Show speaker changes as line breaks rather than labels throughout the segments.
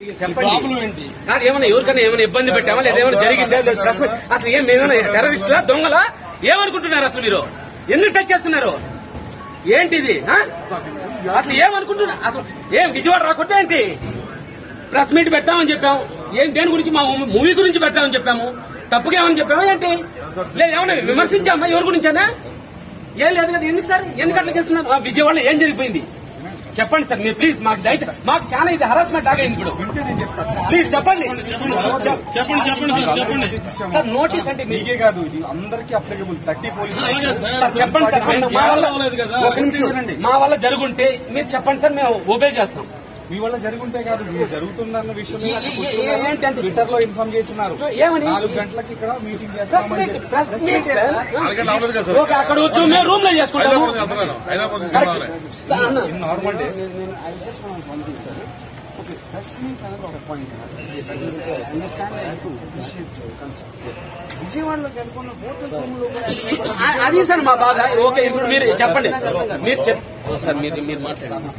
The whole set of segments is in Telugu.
చెప్పండి
ప్రాబ్లం ఏంటి
కాదు ఏమైనా ఎవరికైనా ఏమైనా ఇబ్బంది పెట్టామా లేదా ఏమైనా జరిగిందా లేదా ప్రశ్న అసలు ఏం ఏమైనా టెర్రరిస్టులా దొంగలా ఏమనుకుంటున్నారు అసలు మీరు ఎందుకు టచ్ చేస్తున్నారు ఏంటిది ఆ? అసలు ఏమనుకుంటున్నారు అసలు ఏం విజయవాడ రాకుంటే ఏంటి ప్రెస్ మీట్ పెట్టామని చెప్పాము ఏం దేని గురించి మా మూవీ గురించి పెట్టామని చెప్పాము తప్పుగా ఏమని చెప్పామా ఏంటి లేదు ఏమన్నా విమర్శించామా ఎవరి గురించానా ఏం లేదు కదా ఎందుకు సార్ ఎందుకు అట్లా చేస్తున్నారు ఆ, విజయవాడలో ఏం జరిగిపోయింది చెప్పండి సార్ మీరు ప్లీజ్ మాకు దయచేసి మాకు చాలా ఇది హరాస్మెంట్ ఆగైంది ఇప్పుడు ప్లీజ్ చెప్పండి
చెప్పండి చెప్పండి సార్ చెప్పండి
సార్ నోటీస్ అంటే మీకు
మీకే కాదు ఇది అందరికీ అప్లికబుల్ థర్టీ పోలీస్
అలాగే సార్
సార్ చెప్పండి సార్ మా- మా వల్ల
అవ్వలేదు కదా.
ఒక నిమిషం మా వల్ల జరుగుంటే మీరు చెప్పండి సార్ మేము ఒబే చేస్తాం
మీ వల్ల జరుగుంటే కాదు మీరు జరుగుతుందన్న విషయం మీద అక్కడ
ఏ- ఏ-
కూర్చున్నారు.
ఏంటంటే?
ట్విట్టర్ లో ఇన్ఫార్మ్ చేస్తున్నారు
ఏమని?
నాలుగు గంటలకి ఇక్కడ మీటింగ్
ప్రెస్
చేస్తామని
మీట్
చెప్పి-
ప్రెస్
ప్రెస్
మీట్
మీటే
సార్
సార్.
అలాగే రావలేదు కదా సార్
ఓకే అక్కడ వద్దు మేము రూమ్ లో చేసుకుంటాము
హైదరాబాద్ వెళ్తున్నారు హైదరాబాద్ తీసుకురావాలి
సార్, అన్న.
ఇన్ నార్మల్ డేస్
నేను I just want one thing sir okay press meet అనేది ఒక పాయింట్ అండర్స్టాండ్ అప్రిషియేట్ కన్సెప్ట్ విజయవాడలోకి వెళ్ళకుండా హోటల్ రూమ్లో
ఆ- అది సార్ మా బాధ ఓకే ఇప్పుడు మీరు చెప్పండి మీరు చెప్ సార్ మీరు మీరు మాట్లాడండి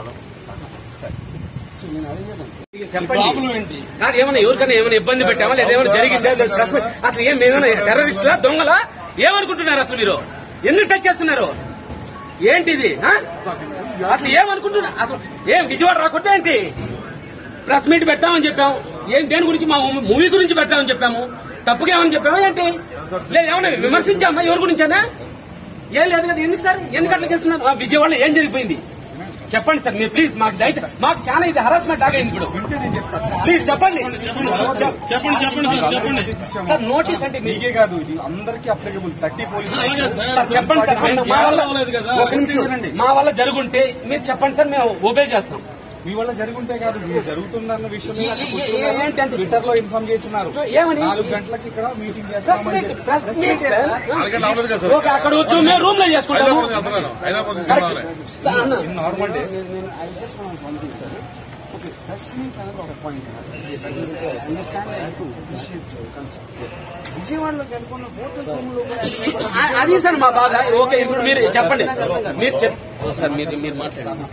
సో నేను అదే చేద్దాం
చెప్పండి
ప్రాబ్లం ఏంటి
కాదు ఏమైనా ఎవరికైనా ఏమైనా ఇబ్బంది పెట్టామా లేదా ఏమైనా జరిగిందా లేదా ప్రశ్న అసలు ఏం ఏమైనా టెర్రరిస్టులా దొంగలా ఏమనుకుంటున్నారు అసలు మీరు ఎందుకు టచ్ చేస్తున్నారు ఏంటిది ఆ? అసలు ఏమనుకుంటున్నారు అసలు ఏం విజయవాడ రాకుంటే ఏంటి ప్రెస్ మీట్ పెట్టామని చెప్పాము ఏం దేని గురించి మా మూవీ గురించి పెట్టామని చెప్పాము తప్పుగా ఏమని చెప్పామా ఏంటి లేదు ఏమన్నా విమర్శించామా ఎవరి గురించానా ఏం లేదు కదా ఎందుకు సార్ ఎందుకు అట్లా చేస్తున్నారు ఆ, విజయవాడలో ఏం జరిగిపోయింది చెప్పండి సార్ మీరు ప్లీజ్ మాకు దయచేసి మాకు చాలా ఇది హరాస్మెంట్ ఆగైంది ఇప్పుడు
వింటే నేను చేస్తాను
ప్లీజ్ చెప్పండి
చెప్పండి చెప్పండి సార్ చెప్పండి
సార్ నోటీస్ అంటే మీకు
మీకే కాదు ఇది అందరికీ అప్లికబుల్ థర్టీ పోలీస్
అలాగే సార్
సార్ చెప్పండి సార్ మా- మా వల్ల
అవ్వలేదు కదా.
ఒక నిమిషం మా వల్ల జరుగుంటే మీరు చెప్పండి సార్ మేము ఒబే చేస్తాం
మీ వల్ల జరుగుంటే కాదు మీరు జరుగుతుందన్న విషయం మీద అక్కడ
ఏ- ఏ-
కూర్చున్నారు.
ఏంటంటే?
ట్విట్టర్ లో ఇన్ఫార్మ్ చేస్తున్నారు
ఏమని?
నాలుగు గంటలకి ఇక్కడ మీటింగ్
ప్రెస్
చేస్తామని
మీట్
చెప్పి-
ప్రెస్ మీట్ సార్
అలాగే రావలేదు కదా సార్
ఓకే అక్కడ వద్దు మేము రూమ్ లో చేసుకుంటాము
హైదరాబాద్ వెళ్తున్నారు హైదరాబాద్ తీసుకురావాలి
సార్, అన్న.
ఇన్ నార్మల్ డేస్
నేను I just want one thing sir okay press meet అనేది ఒక పాయింట్ అండర్స్టాండ్ అప్రిషియేట్ కన్సెప్ట్ విజయవాడలోకి వెళ్ళకుండా హోటల్ రూమ్లో
ఆ- అది సార్ మా బాధ ఓకే ఇప్పుడు మీరు చెప్పండి మీరు చెప్ సార్ మీరు మీరు మాట్లాడండి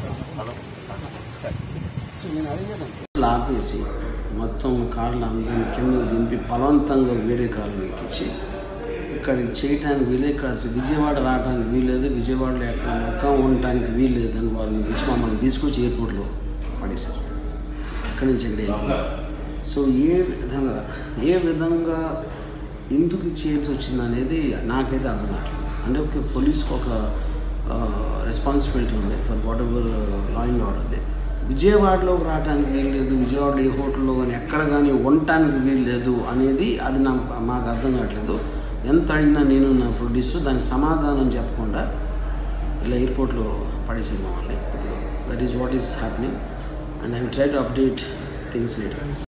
సో నేను అదే చేద్దాం
ఆపేసి మొత్తం కార్లు అందరిని కింద దింపి బలవంతంగా వేరే కార్లు ఎక్కించి ఇక్కడికి చేయటానికి వీలే ఇక్కడ అసలు విజయవాడ రావడానికి వీలేదు విజయవాడలో ఎక్కడ మొక్క ఉండటానికి వీల్లేదు అని వాళ్ళని ఇచ్చి మమ్మల్ని తీసుకొచ్చి ఎయిర్పోర్ట్లో పడేశారు అక్కడి నుంచి ఇక్కడ వెళ్ళిపోయాం సో ఏ విధంగా ఏ విధంగా ఎందుకు చేయాల్సి వచ్చింది అనేది నాకైతే అర్థం కావట్లేదు అంటే ఒక పోలీస్కి ఒక రెస్పాన్సిబిలిటీ ఉంది for whatever law and ఆర్డర్ది విజయవాడలోకి రావడానికి వీల్లేదు విజయవాడలో ఏ హోటల్లో కానీ ఎక్కడ కానీ ఉండటానికి వీల్లేదు అనేది అది నా మాకు అర్థం కావట్లేదు ఎంత అడిగినా నేను నా ప్రొడ్యూసర్ దానికి సమాధానం చెప్పకుండా ఇలా ఎయిర్పోర్ట్లో పడేసింది మమ్మల్ని ఇప్పుడు that is what is happening and I try to update things later